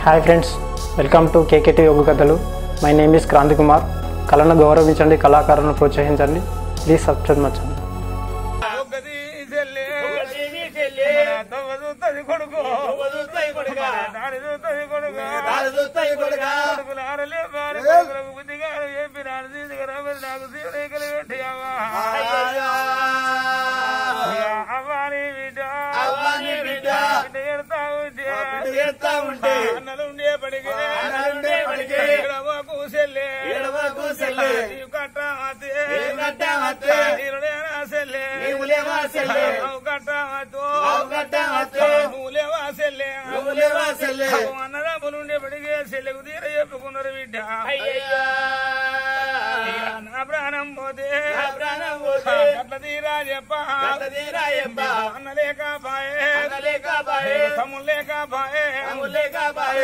Hi friends welcome to KKT యోగ కథలు my name is Kranti Kumar కళను గౌరవించండి కళాకారులను ప్రోత్సహించండి ప్లీజ్ సబ్స్క్రైబ్ మచ్చండి ఒకటి చెల్లె తవ్వ చూస్తుంది కొడుకు దాడి చూస్తుంది కొడుకు కొడుకులు ఆడలే బారి కొడుకులకు బుద్ధిగా చెప్పినాడు తీసుకురామని నాకు శివరేఖలు పెట్టావా అవ్వాని బిడ్డ అవ్వాని బిడ్డ. బిడ్డ ఎడతా ఉంటే బిడ్డ ఎడతా ఉంటే. అన్నలు ఉండే పడిగే అన్నలుండే పడిగే. ఎడవకు సెల్లే ఎడవకు సెల్లే. నీవు కట్టామతే నీవు కట్టామతే. నీరుడేనా సెల్లే నీవులేవా సెల్లే. నువ్వు కట్టామతో నువ్వు కట్టామతో. నువ్వులేవా సెల్లే నువ్వులేవా సెల్లే. అన్నదమ్ములుండే పడిగే సెల్లెకు తీర చెప్పుకున్నారు బిడ్డ ఇక నా ప్రాణం పోతే నా ప్రాణం పోతే. అట్ల తీరా చెప్పా అట్ల తీరా చెప్పా. అన్నలేక బాయే అన్నలేక బాయే. తమ్ములేక బాయే తమ్ములేక బాయే.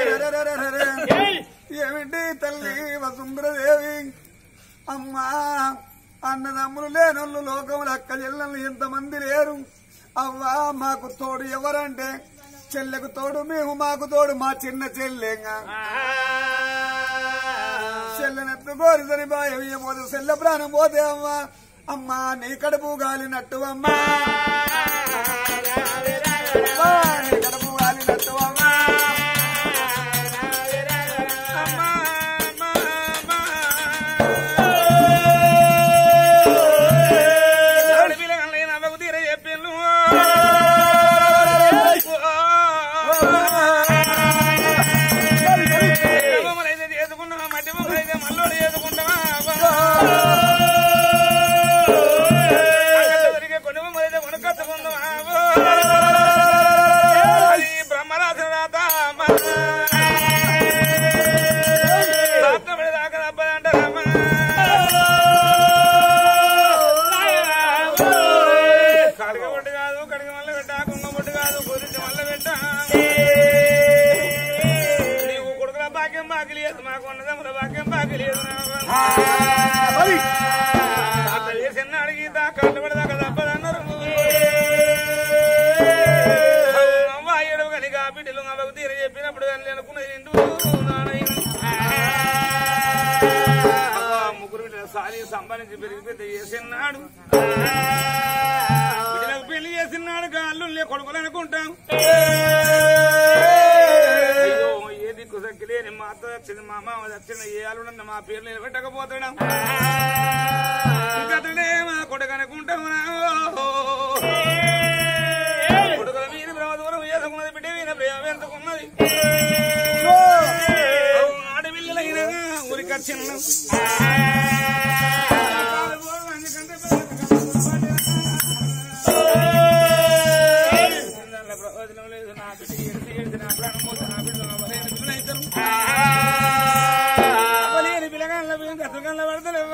ఏమిటి తల్లి వసుంధరదేవి అమ్మా అన్నదమ్ములు లేనోళ్ళు లోకములు అక్క చెల్లెళ్ళు ఎంతమంది లేరు అవ్వా మాకు తోడు ఎవరంటే చెల్లెకు తోడు మేము మాకు తోడు మా చిన్న చెల్లెంగా చెల్లెనెత్తు కోరి సరి బాయ పోతే చెల్లె ప్రాణం పోతే అమ్మా అమ్మా నీ కడుపు గాలినట్టు అమ్మా అమ్మా, నీ కడుపు గాలినట్టు అమ్మా అమ్మా, అమ్మా, అమ్మా. ఆడి పిల్లగాళ్ళని నవ్వకు తీర చెప్పిండ్రు. మట్టి బొమ్మలైతే చేసుకున్నావా, మట్టి బొమ్మలైతే మల్లోడు చేసుకుంటావా? అక్కడ దొరికే కొన్ని బొమ్మలైతే కొనుక్కొచ్చుకుందామా? అది బ్రహ్మరాజు రాత అమ్మా. రాత్రపడి దాకా తప్పదంటారమ్మా. కడగ బొట్టు కాదు కడగ మల్ల పెట్ట కుంగ బొట్టు కాదు కుదిరిచి మల్ల పెట్ట నీవు కొడుకుల భాగ్యం బాకి లేదు మాకు ఉన్నదమ్ముల భాగ్యం బాకి లేదు చేసిన అడిగితా కళ్ళు పడదాకా తప్పదన్నారు అవ్వ ఏడు కనుక బిడ్డలు అవ్వకు తీర చెప్పినప్పుడు అని అనుకున్నది నిండు నానయ్య. అవ్వ ముగ్గురు బిడ్డల సారి సంపాదించి పెరిగి పెద్ద చేసినాడు బిడ్డలకు పెళ్లి చేసినాడు కాళ్ళు కొడుకులు అనుకుంటాం అయ్యో ఏ దిక్కు సక్కిలేని మా అత్త వచ్చింది మా మామ వచ్చింది ఏ అల్లుడన్న మా పేర్లు నిలబెట్టకపోతాడు ఇంకతడే మా కొడుకు అనుకుంటాం కొడుకుల మీద బ్రహ్మ దూరం వేసుకున్నది బిడ్డ మీద ప్రేమ పెంచుకున్నది ఆడపిల్లలైన ఊరికొచ్చిన ప్రయోజనం లేదు నా బిడ్డ ఏడిసి ఏడిసి నా ప్రాణం పోతే నా బిడ్డ అవలేని పిల్లలైతారు. అవలేని పిల్లగాళ్ళ బిడ్డ గతగల్ల పడతలేవు.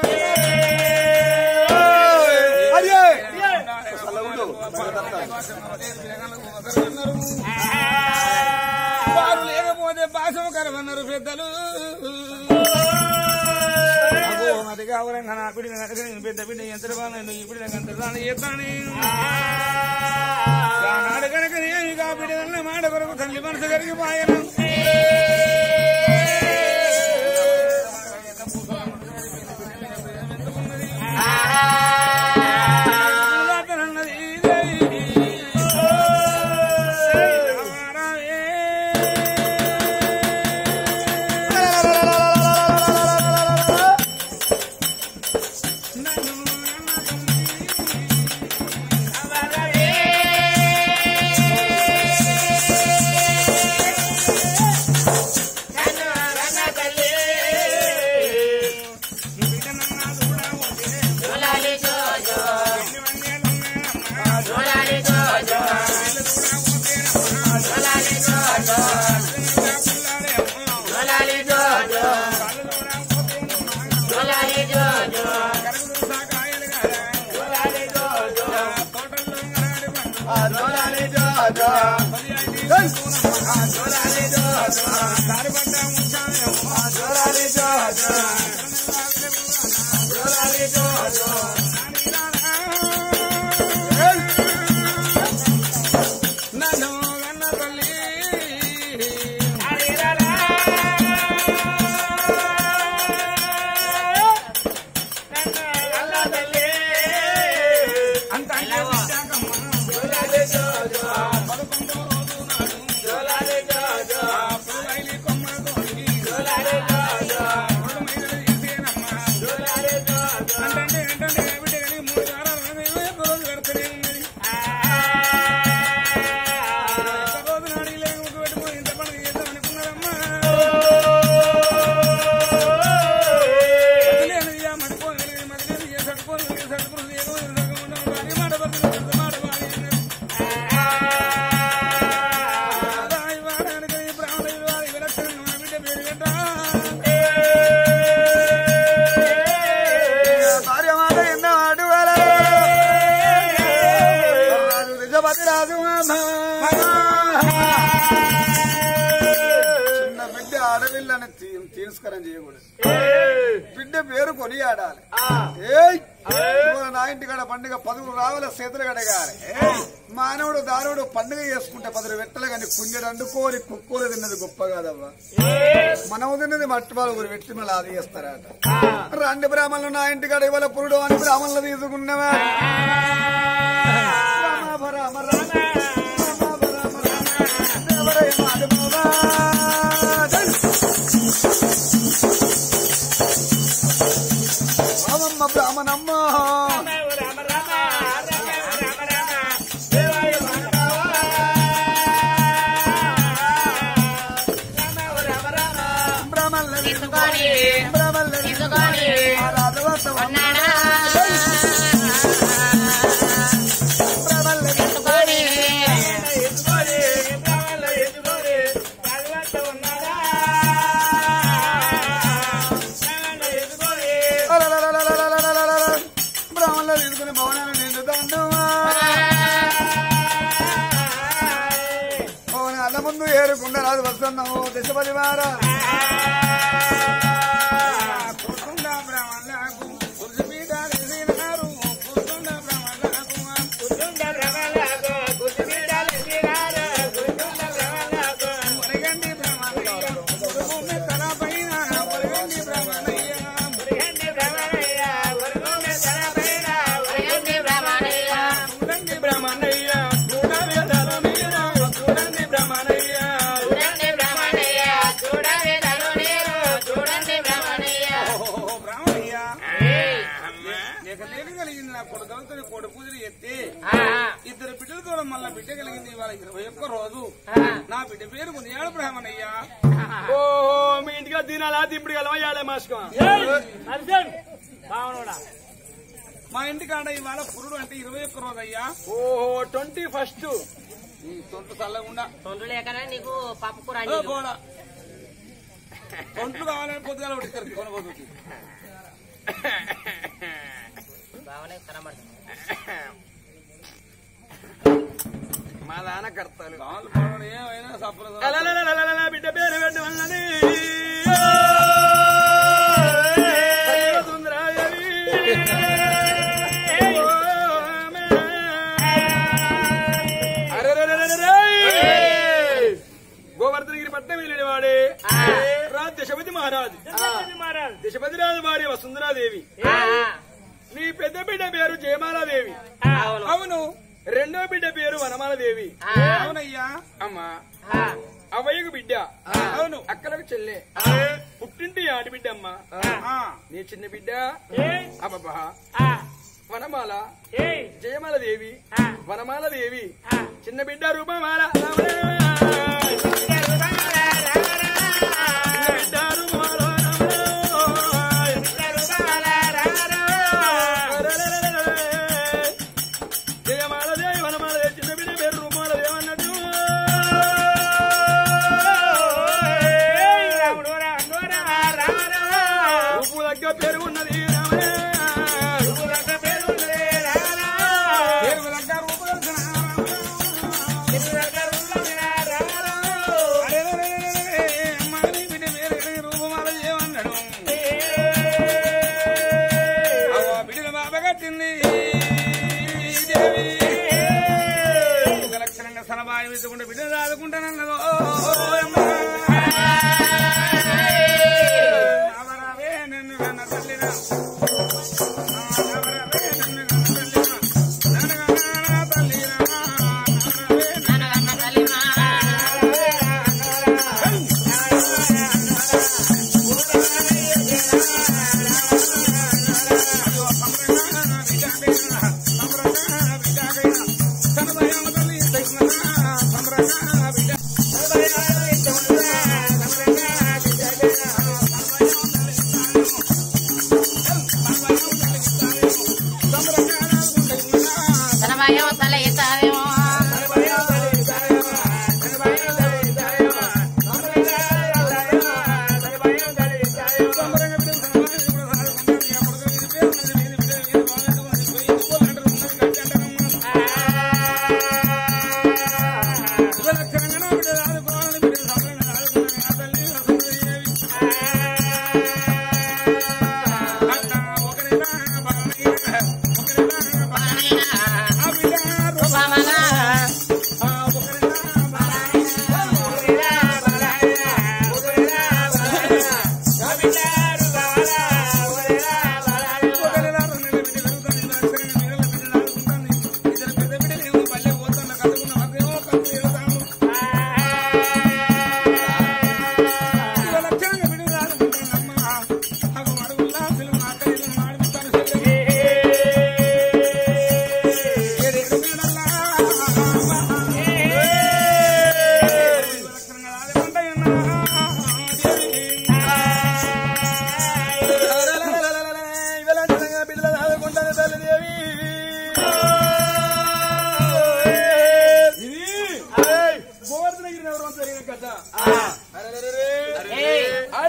వారు లేకపోతే భాషం కరవన్నారు పెద్దలు అబ్బో, అది కావాలంగా నా బిడ్డ కనుక నేను పెద్ద బిడ్డ ఎంత బాగా ఈ బిడ్డ ఎంత దాని చేస్తాను ఆనాడు కనుక నేను కా బిడ్డ మాట కొరకు తల్లి మనసు కలిగి పాయను అన్నది నన్ను కన్న తల్లి ఆడవిల్లని తీ- తిరస్కారం చేయకూడదు బిడ్డ పేరు కొనియాడాలి ఏయ్ ఇవాళ నా ఇంటికాడ పండుగ పదులు రావాల చేతులు కడగాలి మానవుడు దారుడు పండుగ చేసుకుంటే పదులు పెట్టలు కానీ కుంజడు అండుకోని కుక్కోలు తిన్నది గొప్ప కాదవ్వా మనం తిన్నది మట్టి వాళ్ళు పెట్టి మళ్ళీ అది చేస్తారట రండి బ్రాహ్మణులు నా ఇంటికాడ ఇవాళ పురుడు అని బ్రాహ్మణులు తీసుకున్నావా రామ రామ రామ రామ రామ రామ దేవరయ్య మాధవా. రామమ్మ బ్రాహ్మణమ్మ బ్రాహ్మణుల తీసుకొని బ్రాహ్మణుల తీసుకొని ఆరాధవస్తవం. ఉన్నాడా బ్రాహ్మణుల తీసుకొని బ్రాహ్మణులు తీసుకుని భవనాన్ని నిండుతాండు భవనాల ముందు ఏరుకుండ రాదు వస్తున్నావు దశపతి వారా కూర్చుండ బ్రాహ్మణులకు కుర్చీ మీద నిలిచినారు. కూర్చుండ బ్రాహ్మణులకు ఒరగండి బ్రాహ్మణయ్య. కురుభూమి తల పైన ఒరగండి బ్రాహ్మణయ్య. అరగండి బ్రహ్మణయ్య చూడండి బ్రాహ్మణయ్య. చూడాలి తల మీద. చూడండి బ్రాహ్మణయ్య. చూడండి బ్రహ్మణయ్య చూడండి తరుణీరు చూడండి బ్రహ్మణయ్య ఓ బ్రాహ్మణయ్య. ఏయ్. నీకు లేని కలిగింది నా కొడుకులతో కోడి పూజలు ఎత్తి ఆ, ఇద్దరు బిడ్డలతో మళ్ళా బిడ్డ కలిగింది ఇవాళ ఇరవై ఒక్క రోజు ఆ, నా బిడ్డ పేరు మునియాడు బ్రాహ్మణయ్య ఓ మీ ఇంటికి తినాలా దిప్పుడు కలవయ్యాలే మాస్కం మా ఇంటికాడ ఇవాళ పురుడు అంటే ఇరవై ఒక్క రోజు అయ్యా ఓహో ట్వంటీ ఫస్ట్ ఈ తొంటు చల్లకుండా తొండ్రు లేకనే నీకు పప్పు కూర ఓ అండి పోడా తొంట్లు కావాలని పొద్దుగాల ఉడికారు కొనబోతుంది బాగానే కనబడుతుంది మా దాన కడతాను కాళ్ళు పడవలు ఏమైనా సఫలం అలలలలలల బిడ్డ పేరు పెట్టి వల్లనే సుందరాదేవి గోవర్ధనగిరి పట్నం వెళ్ళిన వాడే రాజ్ దశపతి మహారాజు దశపతి రాజు భార్య వసుంధరాదేవి ఆ, నీ పెద్ద బిడ్డ పేరు జయమాలాదేవి ఆ, అవును అవును రెండో బిడ్డ పేరు వనమాలదేవి ఆ, అవునయ్యా అమ్మా ఆ, అవ్వయ్యకు బిడ్డ అవును అక్కలకు చెల్లె పుట్టింటి ఆడి బిడ్డ అమ్మా ఆ, నీ చిన్న బిడ్డ అబ్బబ్బా ఆ, వనమాల ఏయ్, జయమాల దేవి ఆ, వనమాల దేవి ఆ. చిన్న బిడ్డ రూపమాల చిన్న బిడ్డ రూపమాల జయమాల దేవి వనమాల దేవి చిన్న బిడ్డ పేరు రూపమాల దేవి అన్నట్టు రూపు దగ్గర పేరు ఉన్నది రామయ్య. పేరు దగ్గర రూపదర్శన.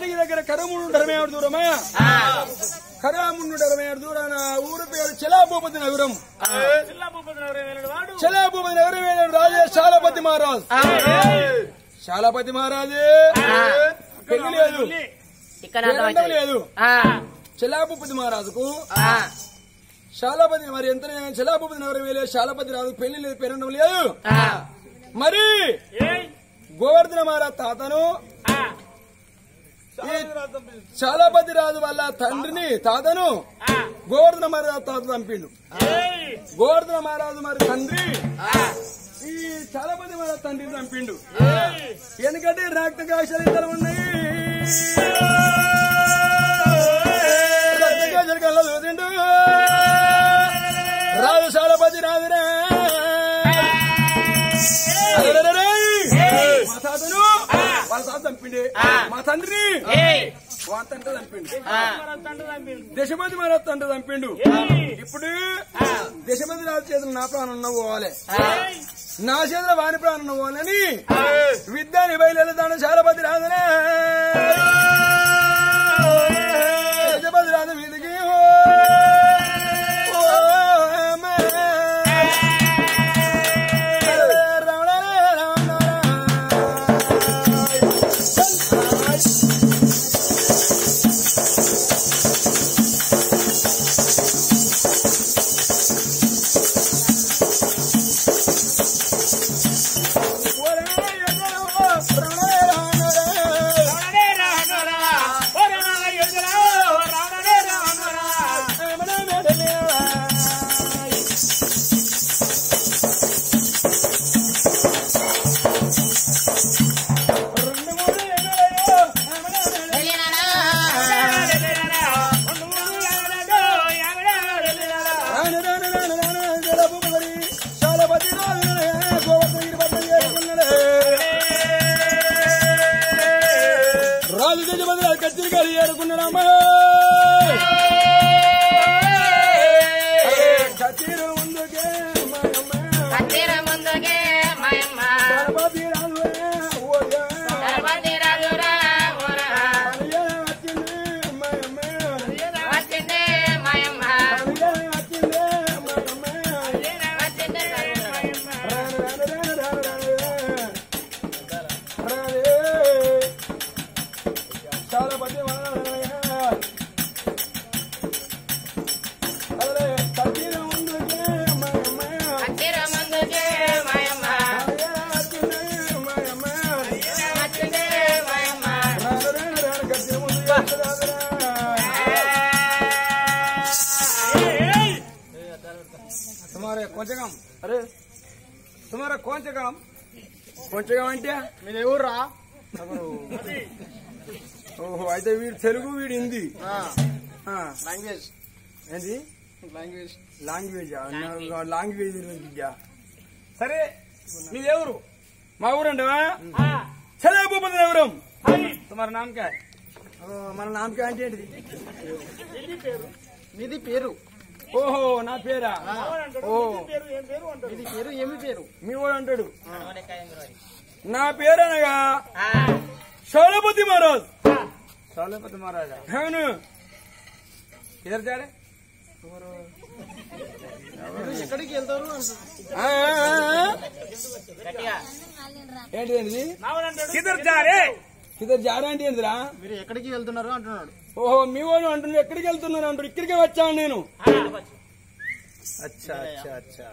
యాడికి దగ్గర కరముండు డరమేడు దూరమా కరాముండు డరమేడు దూరాన ఊరు పేరు చిలాభూపతి నగరం చిలాభూపతి నగరం ఏడు రాజే శాలపతి మహారాజ్ శాలపతి మహారాజే పెళ్లి లేదు ఇక్కడ పేరంటం లేదు ఆ, చిలాభూపతి మహారాజుకు ఆ, శాలపతి మరి ఎంత శిలాభూపతి నగరం వేలే శాలపతి రాజు పెళ్లి లేదు పేరంటం లేదు ఆ, మరి గోవర్ధన మహారాజ్ తాతను ఈ శాలపతి రాజు వాళ్ళ తండ్రిని తాతను గోవర్ధన మహారాజు తాత చంపిండు గోవర్ధన మహారాజు మరి తండ్రి ఈ శాలపతి మహారాజు తండ్రిని చంపిండు ఎందుకంటే రక్త కాశాలు ఇద్దరు ఉన్నాయి రక్త కాశాలు కళ్ళ చూసిండు రాజు శాలపతి రాజురా అరెరెరెరె! మా తాతను వాళ్ళ తాత చంపిండి మా తండ్రిని వాళ్ళ తండ్రి చంపిండు దశపతి మహారాజ్ తండ్రి చంపిండు ఇప్పుడు దశపతి రాజు చేతులు నా ప్రాణం ఉన్న పోవాలి నా చేతుల వాని ప్రాణం ఉన్న పోవాలని విద్యాని బయలుదేరుతాను శాలపతి రాజునే దశపతి రాజు మీదికి ఓ, ఓ, అమ్మ. రాజు గజపతి రాజు కత్తిరి గారు ఏరుకున్నాడమ్మా కత్తిరి ముందుకే మాయమ్మ. కత్తిర ముందుకే మాయమ్మ గణపతి రాజు ఓయా. గణపతి రాజురా ఊరా. అయ్యా వచ్చింది మాయమ్మ. వచ్చిందే మాయమ్మ అయ్యా వచ్చింది మాయమ్మ. వచ్చిందే మాయమ్మ చాలా పద్యం అదే కత్తిరి ముందుకే మాయమ్మ. కత్తిర ముందుకే మాయమ్మ వచ్చిందే మాయమ్మ तुम्हारे కొంచగం అరే तुम्हारा కొంచగం కొంచగం అంటే మీరు ఎవరురా ఓహో అయితే వీడు తెలుగు వీడు హిందీ ఆ, లాంగ్వేజ్ ఏంది లాంగ్వేజ్ లాంగ్వేజ్ లాంగ్వేజ్ గురించి సరే మీదెవరు మా ఊరంటవా చదివే ఎవరం తుమారు నామకా మన నామకా అంటే ఏంటిది మీది పేరు ఓహో నా పేరా ఓ మీది పేరు ఏమి పేరు మీ వాడు అంటాడు నా పేరు అనగా శౌలపతి మహారాజ్ శౌలపతి మహారాజా అవును ఇద్దరు చాడే మీరు ఎక్కడికి వెళ్తారు అంటారు ఆ, ఆ, ఆ. గట్టిగా ఏంటిది ఏంటిది ఇద్దరు జారే ఇద్దరు జారే అంటే ఏంటిరా మీరు ఎక్కడికి వెళ్తున్నారు అంటున్నాడు ఓహో మీ వాడు అంటున్నారు ఎక్కడికి వెళ్తున్నారు అంటారు ఇక్కడికే వచ్చాను నేను అచ్చా అచ్చా అచ్చా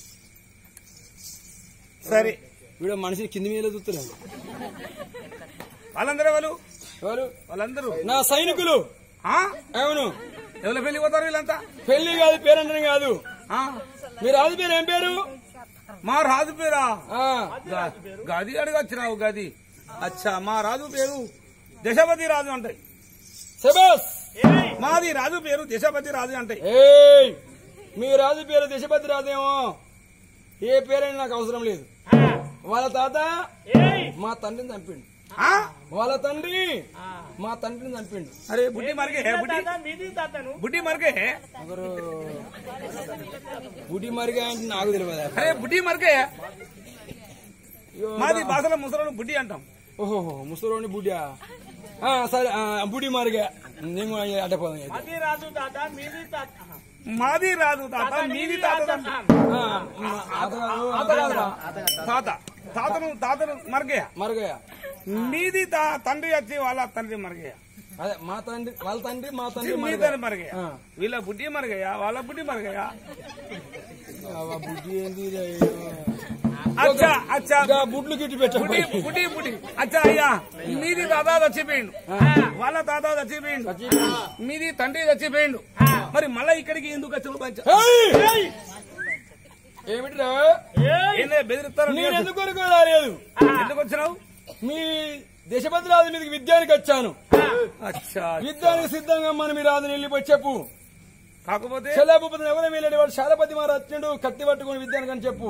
సరే వీడు మనిషి కింది మీద చూస్తున్నాడు వాళ్ళందరూ వాళ్ళు ఎవరు వాళ్ళందరూ నా సైనికులు ఆ? అవును ఎవరి పెళ్లి పోతారు వీళ్ళంతా పెళ్లి కాదు పేరంటని కాదు ఆ? మీ రాజు పేరు ఏం పేరు మా రాజు పేరా ఆ, గా- గది అడగచ్చినావు గది అచ్చా మా రాజు పేరు దశపతి రాజు అంటాయి శబాస్ మాది రాజు పేరు దశపతి రాజు అంటాయి ఏయ్ మీ రాజు పేరు దశపతి రాజేమో ఏ పేరైనా నాకు అవసరం లేదు వాళ్ళ తాత మా తండ్రిని చంపిండు ఆ? వాళ్ళ తండ్రి మా తండ్రిని చంపిండు అరే బుడ్డి మరిగే బుడ్డి బుడ్డి మరిగే ఒకరు గుడి మరిగా అంటే నాకు తెలియదు అరే బుడ్డి మరిగే మాది భాషలో ముసలు బుడ్డి అంటాం ఓహో ముసలోని బుడ్డా ఆ, సరే ఆ, బుడి మారిగా నేను కూడా అడ్డ పోదాం అయితే. మాది రాదు తాత మీది తాత మాది రాదు తాత మీది తాత ఆ, అత కాదు, అత కాదురా. తాత తాతను తాతను మరగయ్య మరుగయ్య మీది తా తండ్రి వచ్చి వాళ్ళ తండ్రి మరగయ్య అదే మా తండ్రి వాళ్ళ తండ్రి మా తండ్రి మీ మరుగయ్య. తండ్రి మరగయ్య ఆ. వీళ్ళ బుడ్డి మరగయ్య వాళ్ళ బుడ్డి మరగయ్య ఆ, బుడ్డి ఏంది రే? అచ్చా అచ్చా ఇంకా బుడ్లు గిట్టి బుడి పెట్టండి బుడి బుడి అచ్చా అయ్యా మీది తాత చచ్చిపోయిండు వాళ్ళ తాత చచ్చిపోయిండు మీది తండ్రి చచ్చిపోయిండు మరి మళ్ళా ఇక్కడికి ఎందుకు వచ్చావు పంచ ఏయ్! ఏమిటిరా ఏందే బెదిరిస్తారు నేను ఎందుకు వరకు రాలేదు ఎందుకు వచ్చినావు మీ దేశభద్రాజు మీదకి విద్యానికి వచ్చాను అచ్చా విద్యానికి సిద్ధంగా మనం మీ రాజుని వెళ్ళిపోయి చెప్పు కాకపోతే చెల్లాభూపతిని ఎవరు వెళ్ళాడు వాడు శాలపతి మారు వచ్చిండు కత్తి పట్టుకుని విద్యానికి అని చెప్పు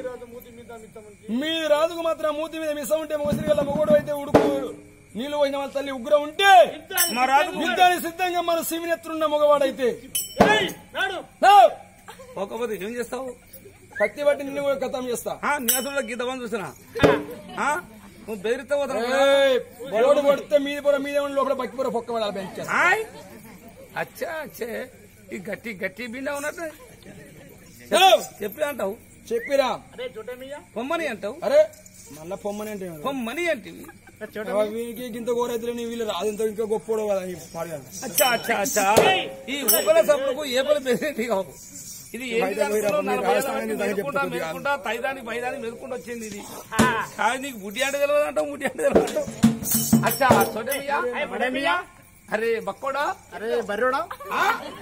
మీ రాజుకు మాత్రం మూతి మీద మిస ఉంటే మోసిరి గల మొగోడు అయితే ఉడుకు నీళ్ళు పోయిన వాళ్ళ తల్లి ఉగ్ర ఉంటే మా రాజుకు విద్యానికి సిద్ధంగా మన శివునెత్తున్న మగవాడైతే నా! కాకపోతే ఏం చేస్తావు కత్తి పట్టి నిన్ను కూడా కథం చేస్తా ఆ, నీ అసలు గీత బంధు చూసినా ఆ? నువ్వు బెదిరిస్తావు వదలవు. ఏయ్, బోర్డు కొడితే మీది పొర మీదే ఉన్న లోపల బక్కి పొర పొక్క పడాలి బెంచ్ ఆయ్. అచ్చా అచ్చే ఈ గట్టి గట్టి బిండా ఉన్నట్టు చెప్పి అంటావు చెప్పిరా పొమ్మని అంటావు అరే మళ్ళా పొమ్మని అంటే పొమ్మని అంటివి వీనికి ఇంత గోరైతులని వీళ్ళు రాదు ఇంత ఇంకా గొప్పోడు కదా ఈ పాడుగాను. అచ్చా అచ్చా అచ్చా ఈ ఊపల సభలకు ఏ పని బెదిరేటి కావు ఇది ఏంటి బయట పోయి అనుకున్నావు? రాకుండా నలభై ఏళ్ళ రాజస్థానానికి నుంచి దానికి మెదుకుంటా చెప్తుంది కాదు. మెదుకుంటా తైదానికి బైదానికి మెదుకుంటూ వచ్చింది ఇది కానీ నీకు బుడ్డి అంటే తెలియదు అంటావు బుడ్డి అంటే తెలియదు అంటావు అచ్చా చోటమియా అరే బక్కోడా అరే బర్రోడా ఆ?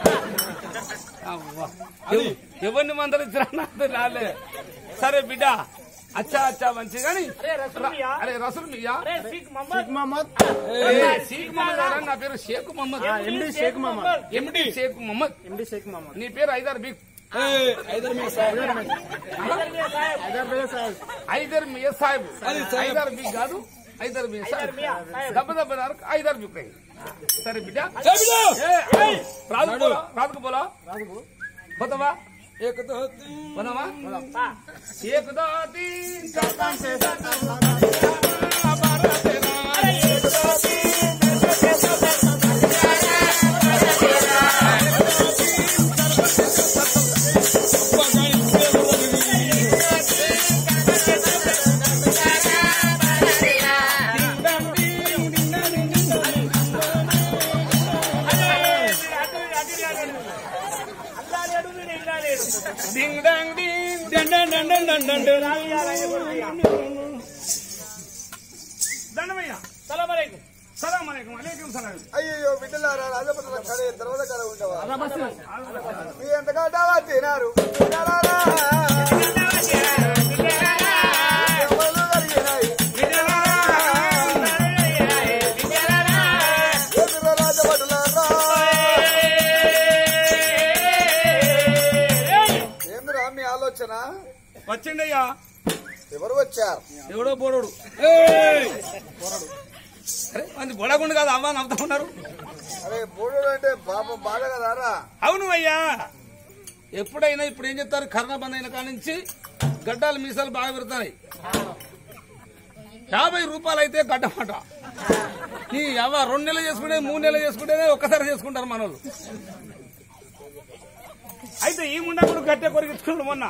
అవ్వ. ఎవ- ఎవరిని మందలిచ్చినా నాకు రాలే సరే బిడ్డ అచ్చా అచ్చా మంచి కానీ అరే రసూల్ మియా షేక్ మహమ్మద్ షేక్ మహమ్మద్ అరే, నా పేరు షేక్ మహమ్మద్ ఎండి షేక్ మహమ్మద్ ఎండి షేక్ మహమ్మద్ ఎండి షేక్ మహమ్మద్ నీ పేరు ఐదర్ బిగ్ ఏయ్, ఐదరు మీ సార్. హైదరాబాద్ సాహెబ్ ఐదర్ మియా సాహెబ్ అది సాహెబ్. ఐదర్ బిగ్ కాదు ఐదర్ మియా సాహెబ్ దెబ్బ దెబ్బ నారకు ఐదర్ బిగ్ రై. సరే బిడ్డ ఏ బిడ్డ? ఏ, ఏ, రాజుకు పోలా రాజుకు పోలా పోతావా ఏక దో తీన్. పోదామా एक दो तीन चार पाँच छह सात आठ नौ दस ग्यारह बारह तेरह एक दो तीन डिंग डंग डिंग डंग डंग डंग डंग डंग डंग దండమయ్యా సలాం అలైకుం సలాం అలైకుం అలైకుం సలాం అయ్యో బిడ్డలారా రాజపట్ల కడే తర్వాత కడ ఉండవా మీ ఎంత కట్టావా తినారు బిడ్డలారా, ఎవరు కలిగినాయి? ఎదురు రాజపట్లారా. ఏందిరా మీ ఆలోచన వచ్చిండయ్యా ఎవరు వచ్చారు ఎవడో బోడోడు ఏయ్! అరే మంది బొడగుండు కాదు అమ్మా నవ్వుతా ఉన్నారు అరే బోడు అంటే పాపం బాధ కదారా అవును అయ్యా ఎప్పుడైనా ఇప్పుడు ఏం చెప్తారు కరోనా బంద్ అయిన కాడ నుంచి గడ్డాలు మీసాలు బాగా పెడతాయి యాభై రూపాయలు అయితే గడ్డమాట ఈ అవ్వ రెండు నెలలు చేసుకుంటే మూడు నెలలు చేసుకుంటేనే ఒక్కసారి చేసుకుంటారు మన వాళ్ళు అయితే ఈ ముండా కూడా గట్టె కొరిగించుకున్నాడు మొన్న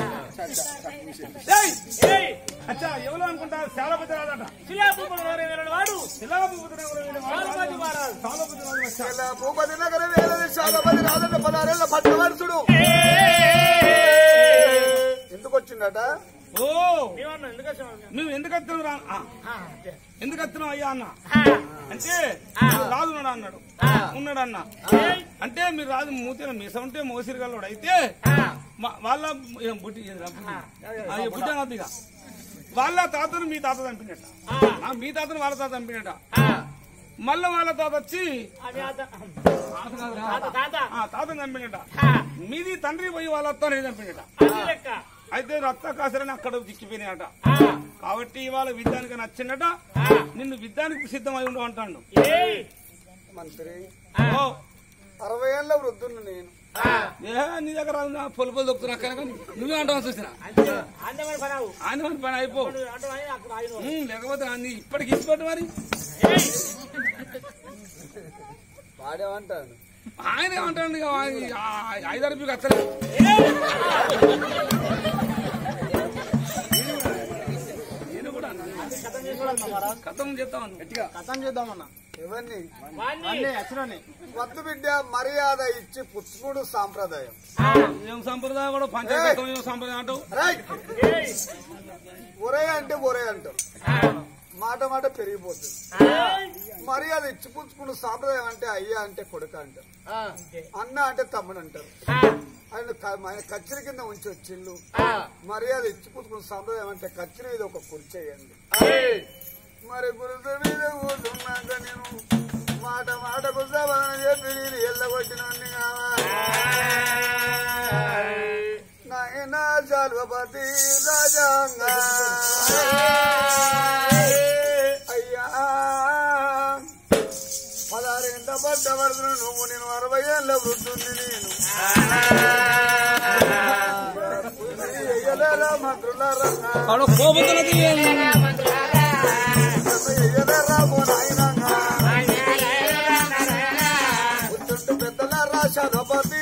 ఏయ్! ఏయ్! అచ్చా ఎవరు అనుకుంటా శాలపతి రాదట వాడు శిలాభూపతి ఎవరు? శాలపతి మహారాజు. శాలపతి రాజు వచ్చాడు. ఇలా భూపతి నగర వేల చాలా మంది రాజన్న పదారేళ్ల పట్టవరుసుడు ఎందుకు వచ్చిందట ఓ ఏమన్నా ఎందుకు వచ్చావు? నువ్వు ఎందుకు వస్తున్నావు రా ఆ, ఆ, అంతే. ఎందుకు వస్తున్నావు అయ్యా అన్న ఆ, అంటే రాజు ఉన్నాడు అన్నాడు ఉన్నాడు అన్న అంటే మీరు రాజు మూతిన మీస ఉంటే మోసిరిగల్లోడు అయితే ఆ, మా- వాళ్ళ ఏం బుట్టి ఏదిరా బుట్టి? ఆ, ఈ బుట్టి అన్నది ఇక. వాళ్ళ తాతను మీ తాత చంపినట్ట ఆ, మీ తాతను వాళ్ళ తాత చంపినట్ట ఆ, మళ్ళా వాళ్ళ తాత వచ్చి అది తాత. తాత కాదురా. తాత, తాత. ఆ, తాతను చంపినట్ట ఆ, మీది తండ్రి పోయి వాళ్ళ అత్తని చంపినట్ట అది లెక్క. అయితే రక్త కాసరని అక్కడ చిక్కిపోయినాయట ఆ, కాబట్టి ఇవాళ విద్యానికి నచ్చిందట ఆ, నిన్ను విద్యానికి సిద్ధమై ఉండు అంటాడు ఏయ్, మంత్రి ఓ అరవై ఏళ్ళ వృద్ధుని నేను ఆ, ఏ నీ దగ్గర ఉన్న పొలు పొలు దొక్కుతున్నా కనుక నువ్వే అంటావు చూసిన అంతే. అందమైన పనావు. ఆయన పని పని అయిపో నువ్వు అంటావు అని అక్కడ ఆయన. ఉమ్, లేకపోతే నీ ఇప్పటికి ఇప్పటి మరి ఏయ్, వాడేమంటాడు ఆయన ఏమంటాడు ఇక ఆ- ఆ- ఐదారు రూపాయలు వచ్చలేదు ఈయన కూడా అన్నాడు. కథం చేస్తామని గట్టిగా కథం చేద్దామన్నా ఎవరిని అన్నీ అచ్చునని వద్దు బిడ్డ మర్యాద ఇచ్చి పుచ్చుకుడు సాంప్రదాయం ఏం సంప్రదాయం కూడా పంచాయతీ ఏం సంప్రదాయం అంటావు రైట్ ఒరే అంటే ఒరే అంటారు మాట మాట పెరిగిపోతుంది మర్యాద ఇచ్చి పుచ్చుకుడు సాంప్రదాయం అంటే అయ్యా అంటే కొడుక అంటారు అన్న అంటే తమ్ముడు అంటారు ఆయన క- ఆయన కచ్చిరి కింద ఉంచి వచ్చిండు మర్యాద ఇచ్చి పుచ్చుకున్న సాంప్రదాయం అంటే కచ్చిరి మీద ఒక కుర్చేయండి మరి గురుసు మీద కూర్చున్నాక నేను మాట మాటకు సభన చెప్పి నేను ఎల్లగొట్టినండి నాయన జాల్వపతి రాజాంగ అయ్యా పదారేంట పడ్డ వరదను నువ్వు నేను అరవై ఏళ్ళ వృద్ధుంది నేను ఎయ్యలేరా మంత్రులారా ఆడ కోపతులది ఎయ్యలేరా ఓ నాయనా కూర్చుంటూ పెద్దలారా శరపతి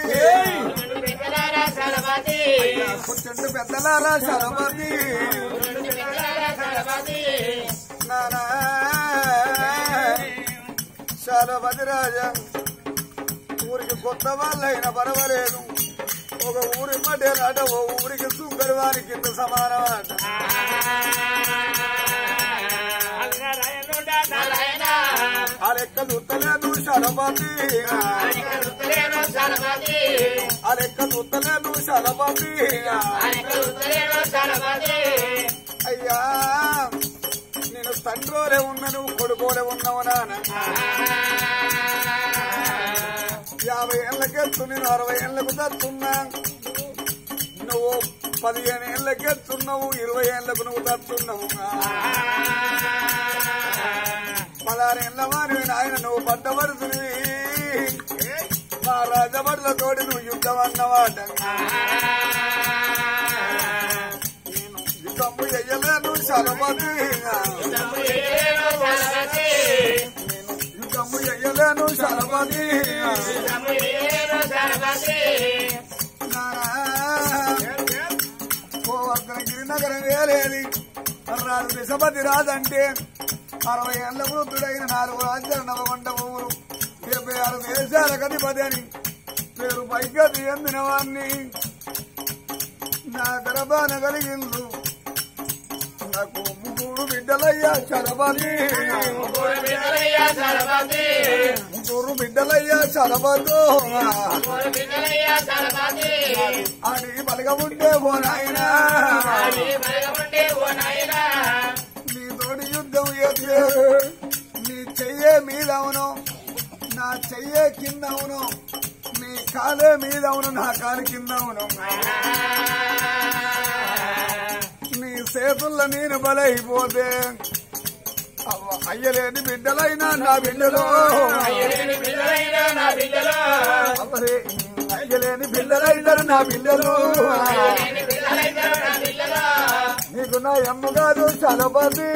కూర్చుంటూ పెద్దలారా శరపతి నానా శరపతి రాజా ఊరికి కొత్త వాళ్ళైనా పర్వాలేదు ఒక ఊరి మధ్యలాట ఓ ఊరికి సుందరి వారి కింద సమానం అట ఆ లెక్క దుత్తలేదు శరపతి ఆ లెక్క దుత్తలేదు శరపతి అయ్యా నేను తండ్రోలే ఉన్నా నువ్వు కొడుకోలే ఉన్నావు నాన్న యాభై ఏళ్ళకెత్తు నేను అరవై ఏళ్ళకు తత్తున్నా నువ్వు పదిహేను ఏళ్ళకెత్తున్నావు ఇరవై ఏళ్ళకు నువ్వు తత్తున్నావు పదహారేళ్ళ వారి నాయన నువ్వు పడ్డవరుసుని మా రాజభట్లతోటి నువ్వు యుద్ధం అన్నమాట నేను యుద్ధము చెయ్యలేను శరపతి నేను యుద్ధము చెయ్యలేను శరపతి గిరి నగరం వేలేది రాజు విషపతి రాదంటే అరవై ఏళ్ళ వృద్ధుడైన నాలుగు రాజ్యాలు నవకొండ ఊరు డెబ్బై ఆరు దేశాల అధిపతి అని పేరు పైకతి ఎందిన వాణ్ణి నా గర్భాన కలిగిందు నాకు ముగ్గురు బిడ్డలయ్యా చలపతి ముగ్గురు బిడ్డలయ్యా చలపదు అని బలగముంటే ఓ నాయనా నీతోటి యుద్ధం చేస్తే నీ చెయ్యే మీదవును నా చెయ్యే కింద అవును నీ కాలే మీదవును నా కాలు కింద అవును నీ చేతుల్లో నేను బలైపోతే అవ్వ, అయ్యలేని బిడ్డలైనా నా బిడ్డలు అవ్వరే, అయ్యలేని బిడ్డలైనా నా బిడ్డలు నీకు నా ఎమ్ము కాదు చలపతి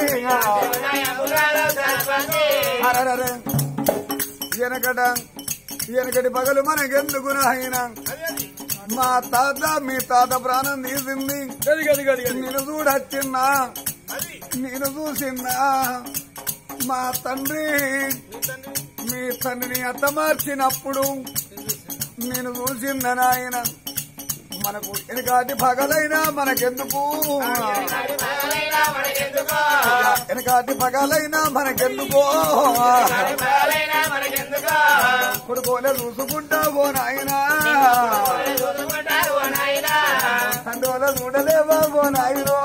అరరరే. వెనకట వెనకటి పగలు మనకెందుకు నాయన మా తాత మీ తాత ప్రాణం తీసింది నేను చూడొచ్చిన్నా నేను చూసిన్నా మా తండ్రి మీ తండ్రిని అత్తమార్చినప్పుడు నేను చూసింద నాయన మనకు వెనకాటి పగలైనా మనకెందుకు వెనకాటి పగలైనా మనకెందుకో కొడుకోలే చూసుకుంటా ఓ నాయనా తండ్రి చూడలేవా ఓ నాయనో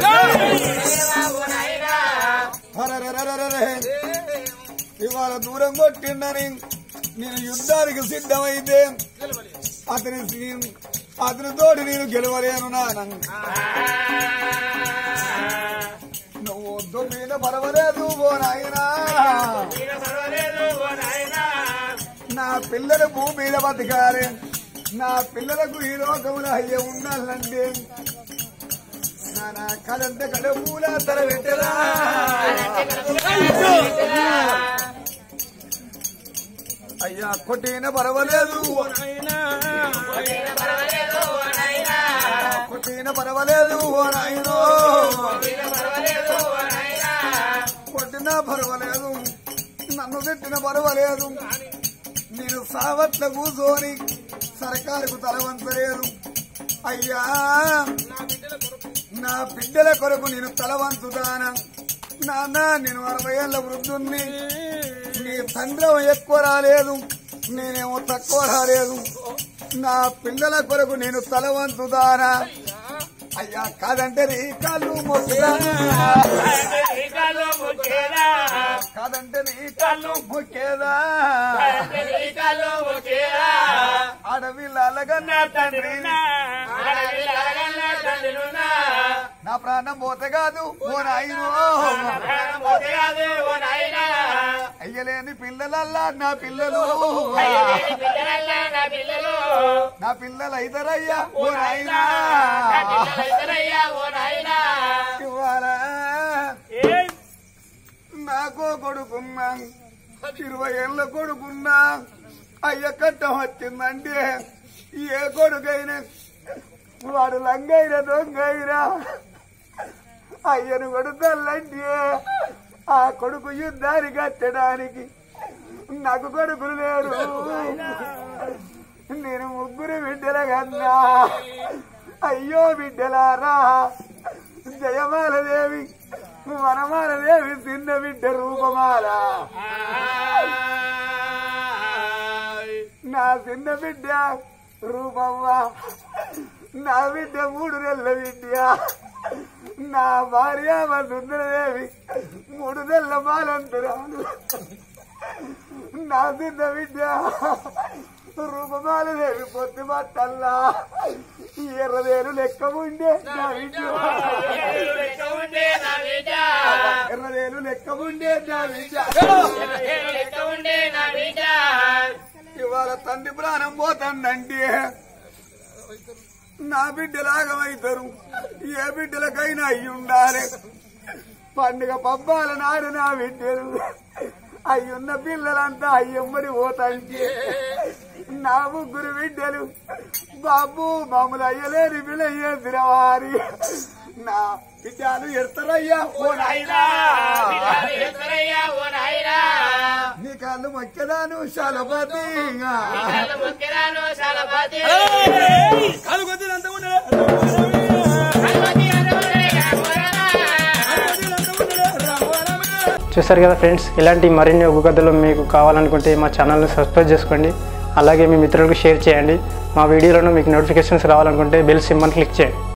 హరరరరరరే. ఇవాళ దూరం కొట్టిండని నేను యుద్ధానికి సిద్ధమైతే అతని అతని తోటి నేను గెలవలేను నాన్న నువ్వు వద్దు మీద పర్వాలేదు ఓ నాయనా నా పిల్లలు భూమి మీద బతకాలి నా పిల్లలకు ఈ లోకములు అయ్యే ఉండాలంటే నా నా కలంటే కడుపుల తల పెట్టరా అయ్యా కొట్టిన పర్వాలేదు ఓ నాయనా కొట్టిన పర్వాలేదు ఓ నాయనో కొట్టినా పర్వాలేదు నన్ను తిట్టిన పర్వాలేదు నేను సావట్ల కూర్చొని సర్కారుకు తలవంచలేదు అయ్యా నా బిడ్డల కొరకు నేను తలవంచుతానా నాన్న నేను అరవై ఏళ్ళ వృద్ధుణ్ణి నీ తండ్రి ఎక్కువ రాలేదు నేనేమో తక్కువ రాలేదు నా పిల్లల కొరకు నేను తలవంచుతానా అయ్యా కాదంటే నీ కాళ్ళు మొక్కుతానా కాదంటే నీ కాళ్ళు మొక్కేదా అడవిలాలగన్నా తండ్రి నా ప్రాణం పోతే కాదు ఓ నాయనో అయ్యలేని పిల్లలల్లా నా పిల్లలు నా పిల్లలు అయితరయ్యా ఓ నాయనా ఇవాళ నాకో కొడుకున్నా ఇరవై ఏళ్ళ కొడుకున్నా అయ్య కట్టం వచ్చిందంటే ఏ కొడుకైనా వాడు లంగైన దొంగైనా అయ్యను కొడుతాలంటే ఆ కొడుకు యుద్ధానికి కట్టడానికి నాకు కొడుకులు లేరు నేను ముగ్గురు బిడ్డల కన్నా అయ్యో బిడ్డలారా జయమాలదేవి వనమాలదేవి చిన్న బిడ్డ రూపమాల నా చిన్న బిడ్డ రూపమ్మ నా బిడ్డ మూడు నెలల బిడ్డ నా భార్య మా సుందరదేవి మూడు నెలల మాలంతురాలు నా చిన్న బిడ్డ రూపమాలదేవి పొత్తి బట్టల్లా ఎర్రదేరు లెక్క ఉండే నా బిడ్డ ఎర్రదేరు లెక్క ఉండే నా బిడ్డ ఇవాళ తండ్రి ప్రాణం పోతుందంటే నా బిడ్డలాగమైతారు ఏ బిడ్డలకైనా అయి ఉండాలి పండుగ పబ్బాల నాడు నా బిడ్డలు అయ్యున్న పిల్లలంతా అయ్యమ్మడి పోతాంటే నా ముగ్గురు బిడ్డలు బాబు మామూలు అయ్యలేని పిల్లయ్యేసిన వారి నా బిడ్డలు ఎడతారయ్యా ఓ నాయనా నీ కాళ్ళు మొక్కదాను శలపతి కాలు కొద్దినంత ఉండే చూసారు కదా ఫ్రెండ్స్ ఇలాంటి మరిన్ని ఒగ్గు కథలు మీకు కావాలనుకుంటే మా ఛానల్ని సబ్స్క్రైబ్ చేసుకోండి అలాగే మీ మిత్రులకు షేర్ చేయండి మా వీడియోలను మీకు నోటిఫికేషన్స్ రావాలనుకుంటే బెల్ సింబల్ క్లిక్ చేయండి